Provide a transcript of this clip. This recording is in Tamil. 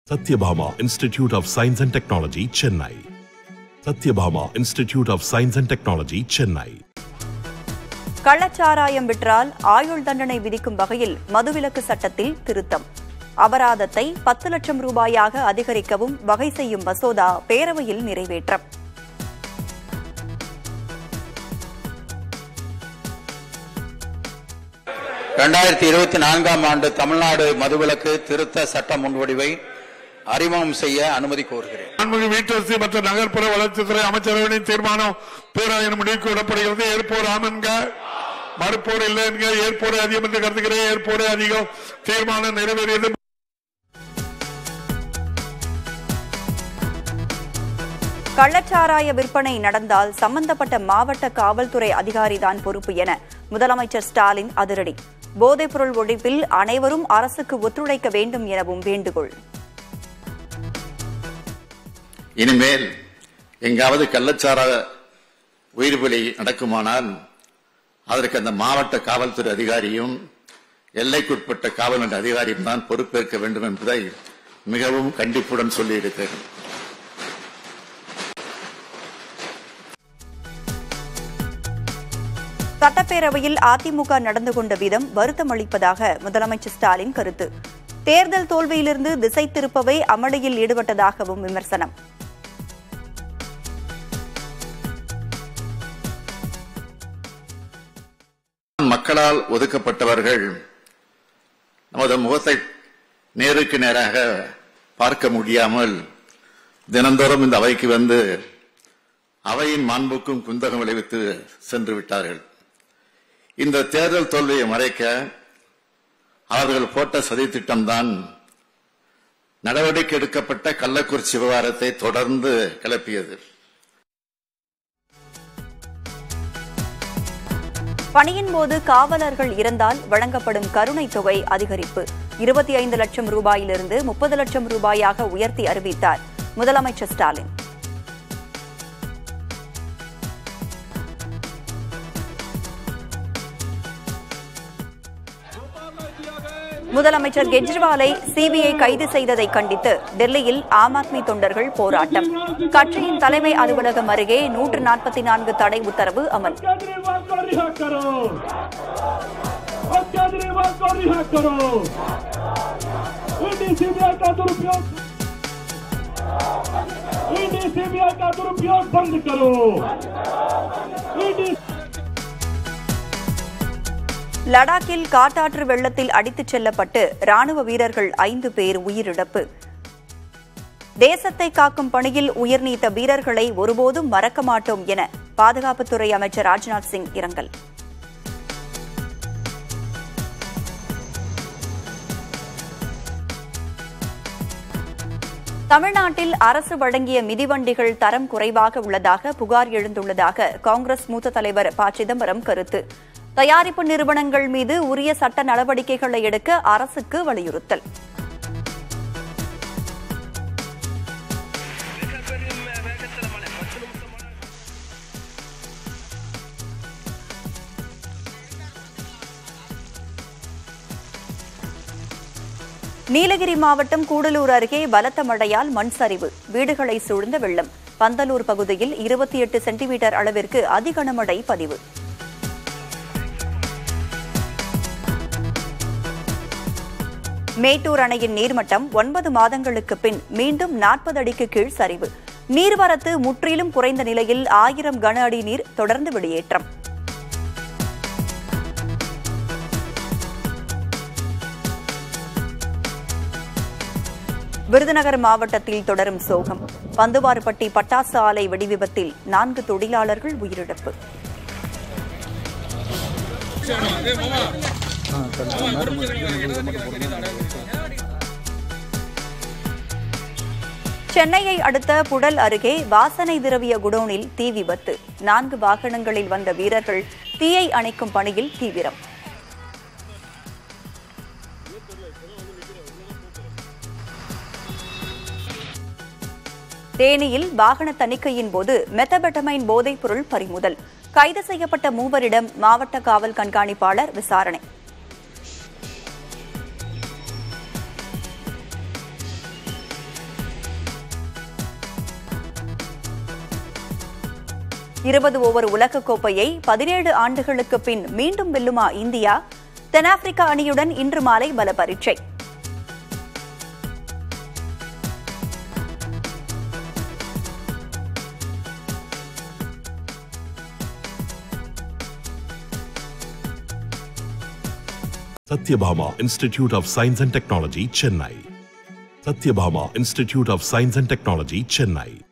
Satyabhama Institute of Science and Technology, Chennai. Satyabhama Institute of Science and Technology, Chennai. கள்ளச்சாராயம் விற்றால் ஆயுள் தண்டனை விதிக்கும் வகையில் மதுவிலக்கு சட்டத்தில் திருத்தம் அபராதத்தை பத்து லட்சம் ரூபாயாக அதிகரிக்கவும் வகை செய்யும் மசோதா பேரவையில் நிறைவேற்றம் இரண்டாயிரத்தி இருபத்தி நான்காம் ஆண்டு தமிழ்நாடு மதுவிலக்கு திருத்த சட்ட முன்வடிவை அறிமுகம் செய்ய அனுமதி கோருகிறேன் மாண்புமிகு வீட்டரசு மற்றும் நகர்ப்புற வளர்ச்சித்துறை அமைச்சரவையின் தீர்மானம் பேராயணம் முடிவுக்கு விடப்படுகிறது ஏற்போர் ஆம் என்க மறுப்போர் இல்லை என்க ஏற்போரை அதிகம் என்று கருதுகிறேன் ஏற்போரை அதிகம் தீர்மானம் நிறைவேறியது கள்ளச்சாராய விற்பனை நடந்தால் சம்பந்தப்பட்ட மாவட்ட காவல்துறை அதிகாரிதான் பொறுப்பு என முதலமைச்சர் ஸ்டாலின் அதிரடி போதைப்பொருள் ஒழிப்பில் அனைவரும் அரசுக்கு ஒத்துழைக்க வேண்டும் எனவும் வேண்டுகோள் இனிமேல் எங்காவது கள்ளச்சார உயிர் பலி நடக்குமானால் அதற்கு அந்த மாவட்ட காவல்துறை அதிகாரியும் எல்லைக்குட்பட்ட காவல் நிலைய அதிகாரியும் தான் பொறுப்பேற்க வேண்டும் என்பதை மிகவும் கண்டிப்புடன் சொல்லியிருக்கிறேன் சட்டப்பேரவையில் அதிமுக நடந்து கொண்ட விதம் வருத்தம் அளிப்பதாக முதலமைச்சர் ஸ்டாலின் கருத்து தேர்தல் தோல்வியிலிருந்து திசை திருப்பவே அமளியில் ஈடுபட்டதாகவும் விமர்சனம் மக்களால் ஒதுக்கப்பட்டவர்கள் நமது முகத்தை நேருக்கு நேராக பார்க்க முடியாமல் தினந்தோறும் இந்த அவைக்கு வந்து அவையின் மாண்புக்கும் குந்தகம் விளைவித்து சென்று விட்டார்கள் இந்த தேர்தல் தோல்வியை மறைக்க அவர்கள் போட்ட சதித்திட்டம்தான் நடவடிக்கை எடுக்கப்பட்ட கள்ளக்குறிச்சி விவகாரத்தை தொடர்ந்து கிளப்பியது பணியின் போது காவலர்கள் இறந்தால் வழங்கப்படும் கருணை தொகை அதிகரிப்பு இருபத்தி ஐந்து லட்சம் ரூபாயிலிருந்து முப்பது லட்சம் ரூபாயாக உயர்த்தி அறிவித்தார் முதலமைச்சர் ஸ்டாலின் முதலமைச்சர் கெஜ்ரிவாலை சிபிஐ கைது செய்ததை கண்டித்து டெல்லியில் ஆம் ஆத்மி தொண்டர்கள் போராட்டம் கட்சியின் தலைமை அலுவலகம் அருகே நூற்று நாற்பத்தி நான்கு தடை உத்தரவு அமல் केजरीवाल को रिहा करो और केजरीवाल को रिहा करो ईडी सीबीआई का दुरुपयोग ईडी सीबीआई का दुरुपयोग बंद करो ईडी லடாக்கில் காட்டாற்று வெள்ளத்தில் அடித்துச் செல்லப்பட்டு ராணுவ வீரர்கள் ஐந்து பேர் உயிரிழப்பு தேசத்தை காக்கும் பணியில் உயிர் நீத்த வீரர்களை ஒருபோதும் மறக்க மாட்டோம் என பாதுகாப்புத்துறை அமைச்சர் ராஜ்நாத் சிங் இரங்கல் தமிழ்நாட்டில் அரசு வழங்கிய மிதிவண்டிகள் தரம் குறைவாக உள்ளதாக புகார் எழுந்துள்ளதாக காங்கிரஸ் மூத்த தலைவர் ப சிதம்பரம் கருத்து தயாரிப்பு நிறுவனங்கள் மீது உரிய சட்ட நடவடிக்கைகளை எடுக்க அரசுக்கு வலியுறுத்தல் நீலகிரி மாவட்டம் கூடலூர் அருகே பலத்த மழையால் மண் சரிவு வீடுகளை சூழ்ந்த வெள்ளம் பந்தலூர் பகுதியில் இருபத்தி எட்டு சென்டிமீட்டர் அளவிற்கு அதிகனமழை பதிவு மேட்டூர் அணையின் நீர்மட்டம் ஒன்பது மாதங்களுக்கு பின் மீண்டும் நாற்பது அடிக்கு கீழ் சரிவு நீர்வரத்து முற்றிலும் குறைந்த நிலையில் ஆயிரம் கன அடி நீர் தொடர்ந்து வெளியேற்றம் விருதுநகர் மாவட்டத்தில் தொடரும் சோகம் பந்துவார்பட்டி பட்டாசு ஆலை வெடிவிபத்தில் நான்கு தொழிலாளர்கள் உயிரிழப்பு சென்னையை அடுத்த புழல் அருகே வாசனை திரவிய குடோனில் தீ விபத்து நான்கு வாகனங்களில் வந்த வீரர்கள் தீயை அணைக்கும் பணியில் தீவிரம் தேனியில் வாகன தணிக்கையின் போது மெத்தபெட்டமைன் போதைப் பொருள் பறிமுதல் கைது செய்யப்பட்ட மூவரிடம் மாவட்ட காவல் கண்காணிப்பாளர் விசாரணை இருபது ஓவர் உலகக்கோப்பையை பதினேழு ஆண்டுகளுக்கு பின் மீண்டும் வெல்லுமா இந்தியா தென்னாப்பிரிக்கா அணியுடன் இன்று மாலை பல பரீட்சை Satyabhama Institute of Science and Technology, Chennai. Satyabhama Institute of Science and Technology, Chennai.